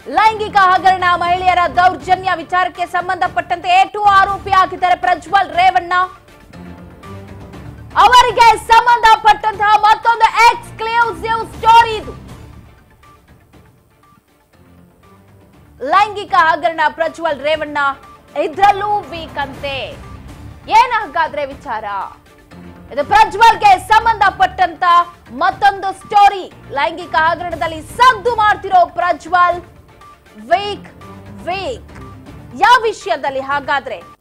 ಲೈಂಗಿಕ ಹಗರಣ ಮಹಿಳೆಯರ ದೌರ್ಜನ್ಯ ವಿಚಾರಕ್ಕೆ ಸಂಬಂಧಪಟ್ಟಂತೆ ಎ ಟು ಆರೋಪಿ ಆಗಿದ್ದಾರೆ ಪ್ರಜ್ವಲ್ ರೇವಣ್ಣ ಅವರಿಗೆ ಸಂಬಂಧಪಟ್ಟಂತಹ ಮತ್ತೊಂದು ಎಕ್ಸ್ಕ್ಲೂಸಿವ್ ಸ್ಟೋರಿ ಇದು ಲೈಂಗಿಕ ಹಗರಣ ಪ್ರಜ್ವಲ್ ರೇವಣ್ಣ ಇದ್ರಲ್ಲೂ ವೀಕ್ ಅಂತೆ ಏನ್ ಹಾಗಾದ್ರೆ ವಿಚಾರ ಇದು ಪ್ರಜ್ವಲ್ಗೆ ಸಂಬಂಧಪಟ್ಟಂತ ಮತ್ತೊಂದು ಸ್ಟೋರಿ ಲೈಂಗಿಕ ಹಗರಣದಲ್ಲಿ ಸದ್ದು ಮಾಡ್ತಿರೋ ಪ್ರಜ್ವಲ್ ವೀಕ್ ವೀಕ್ ಯಾವ ವಿಷಯದಲ್ಲಿ ಹಾಗಾದ್ರೆ